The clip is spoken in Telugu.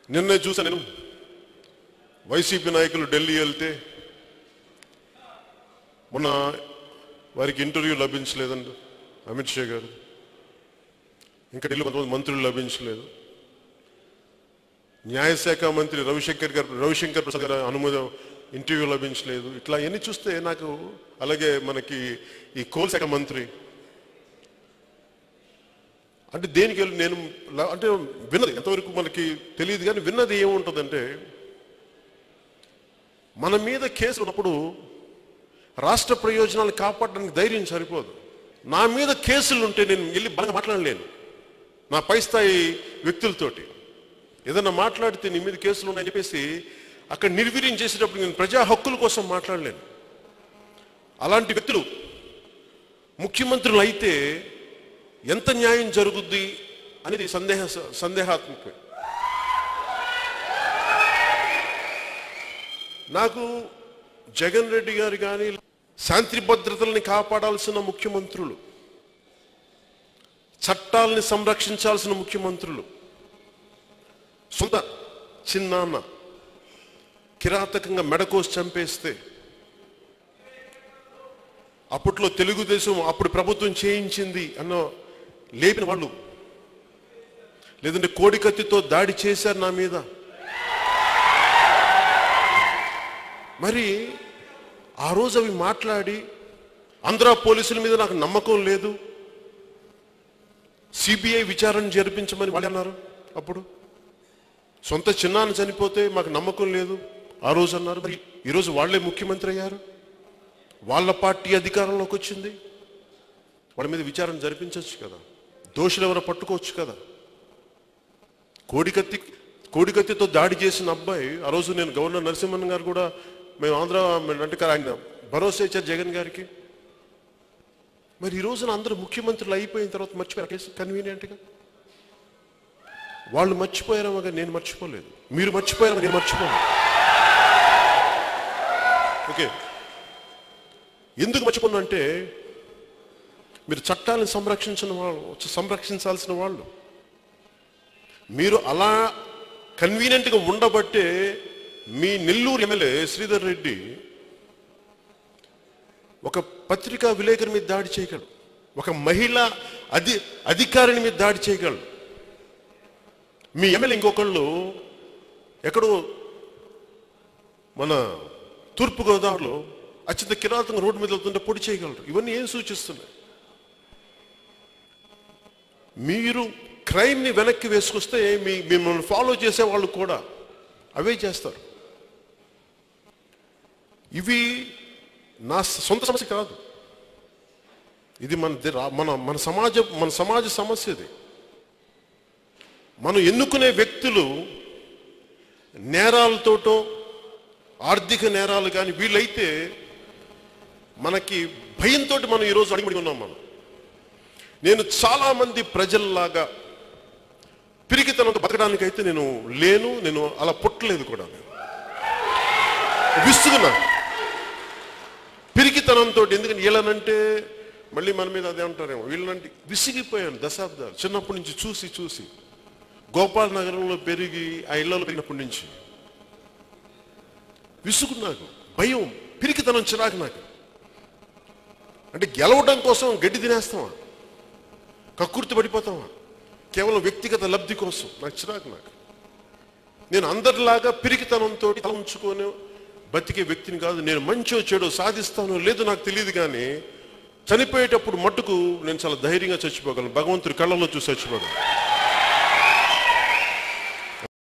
నిన్నే చూసా నేను వైసీపీ నాయకులు ఢిల్లీ వెళ్తే మొన్న వారికి ఇంటర్వ్యూ లభించలేదండి అమిత్ షా గారు ఇంకా ఢిల్లీ కొంతమంది మంత్రులు లభించలేదు న్యాయశాఖ మంత్రి రవిశంకర్ గారు రవిశంకర్ ప్రసాద్ గారు అనుమతి ఇంటర్వ్యూ లభించలేదు ఇట్లా ఎన్ని చూస్తే నాకు అలాగే మనకి ఈ కోల్ శాఖ మంత్రి అంటే దేనికి వెళ్ళి నేను ల- అంటే విన్నది ఎంతవరకు మనకి తెలియదు కానీ విన్నది ఏముంటుందంటే మన మీద కేసులు ఉన్నప్పుడు రాష్ట్ర ప్రయోజనాలు కాపాడడానికి ధైర్యం సరిపోదు నా మీద కేసులు ఉంటే నేను వెళ్ళి బాగా మాట్లాడలేను నా పై స్థాయి వ్యక్తులతోటి ఏదన్నా మాట్లాడితే నీ మీద కేసులు ఉన్నాయని చెప్పేసి అక్కడ నిర్వీర్యం చేసేటప్పుడు నేను ప్రజా హక్కుల కోసం మాట్లాడలేను అలాంటి వ్యక్తులు ముఖ్యమంత్రులు అయితే ఎంత న్యాయం జరుగుద్ది అనేది సందేహ సందేహాత్మకమే నాకు జగన్ రెడ్డి గారు కానీ శాంతి భద్రతల్ని కాపాడాల్సిన ముఖ్యమంత్రులు చట్టాలని సంరక్షించాల్సిన ముఖ్యమంత్రులు సొంత చిన్నాన్న కిరాతకంగా మెడకోసి చంపేస్తే అప్పట్లో తెలుగుదేశం అప్పుడు ప్రభుత్వం చేయించింది అన్న లేపిన వాళ్ళు లేదంటే కోడికత్తితో దాడి చేశారు నా మీద మరి ఆ రోజు అవి మాట్లాడి ఆంధ్ర పోలీసుల మీద నాకు నమ్మకం లేదు సిబిఐ విచారణ జరిపించమని వాళ్ళు అన్నారు అప్పుడు సొంత చిన్నాన్న చనిపోతే మాకు నమ్మకం లేదు ఆ రోజు అన్నారు మరి ఈరోజు వాళ్ళే ముఖ్యమంత్రి అయ్యారు వాళ్ళ పార్టీ అధికారంలోకి వచ్చింది వాళ్ళ మీద విచారణ జరిపించవచ్చు కదా దోషులు ఎవరో పట్టుకోవచ్చు కదా కోడికత్తి కోడికత్తితో దాడి చేసిన అబ్బాయి ఆ రోజు నేను గవర్నర్ నరసింహన్ గారు కూడా మేము ఆంధ్ర అంటే ఆయన భరోసా ఇచ్చారు జగన్ గారికి మరి ఈ రోజున అందరూ ముఖ్యమంత్రులు అయిపోయిన తర్వాత మర్చిపోయారు కేసు కన్వీనియంట్గా వాళ్ళు మర్చిపోయారేమో కానీ నేను మర్చిపోలేదు మీరు మర్చిపోయారో నేను మర్చిపోలేదు ఓకే ఎందుకు మర్చిపోను అంటే మీరు చట్టాలను సంరక్షించిన వాళ్ళు సంరక్షించాల్సిన వాళ్ళు మీరు అలా కన్వీనియంట్గా ఉండబట్టే మీ నెల్లూరు ఎమ్మెల్యే శ్రీధర్ రెడ్డి ఒక పత్రికా విలేకరి మీద దాడి చేయగలడు ఒక మహిళ అధి అధికారిని మీద దాడి చేయగలడు మీ ఎమ్మెల్యే ఇంకొకళ్ళు ఎక్కడో మన తూర్పుగోదావరిలో అత్యంత కిరాతంగా రోడ్డు మీద వెళ్తుంటే పొడి చేయగలరు ఇవన్నీ ఏం సూచిస్తున్నాయి మీరు క్రైమ్ని వెనక్కి వేసుకొస్తే మీ మిమ్మల్ని ఫాలో చేసే వాళ్ళు కూడా అవే చేస్తారు ఇవి నా సొంత సమస్య కాదు ఇది మన ది- రా- మన మన సమాజ మన సమాజ సమస్య ఇది మనం ఎన్నుకునే వ్యక్తులు నేరాలతోటో ఆర్థిక నేరాలు కానీ వీళ్ళైతే మనకి భయంతో మనం ఈరోజు అడిగిపడి ఉన్నాం మనం నేను చాలా మంది ప్రజల్లాగా పిరికితనంతో బతకడానికైతే నేను లేను నేను అలా పుట్టలేదు కూడా నేను విస్తున్నా పిరికితనంతో ఎందుకంటే వీళ్ళనంటే మళ్ళీ మన మీద అదే అంటారేమో వీళ్ళనంటే విసిగిపోయాను దశాబ్దాలు చిన్నప్పటి నుంచి చూసి చూసి గోపాల్ నగరంలో పెరిగి ఆ ఇళ్లలో పెరిగినప్పటి నుంచి విసుగు నాకు భయం పిరికితనం చిరాకు నాకు అంటే గెలవడం కోసం గడ్డి తినేస్తామా కక్కుర్తి పడిపోతామా కేవలం వ్యక్తిగత లబ్ధి కోసం నాకు చిరాకు నాకు నేను అందరిలాగా పిరికితనంతో తల ఉంచుకొని బతికే వ్యక్తిని కాదు నేను మంచో చెడో సాధిస్తానో లేదో నాకు తెలియదు కానీ చనిపోయేటప్పుడు మట్టుకు నేను చాలా ధైర్యంగా చచ్చిపోగలను భగవంతుడి కళ్ళలో చూసి చచ్చిపోగలను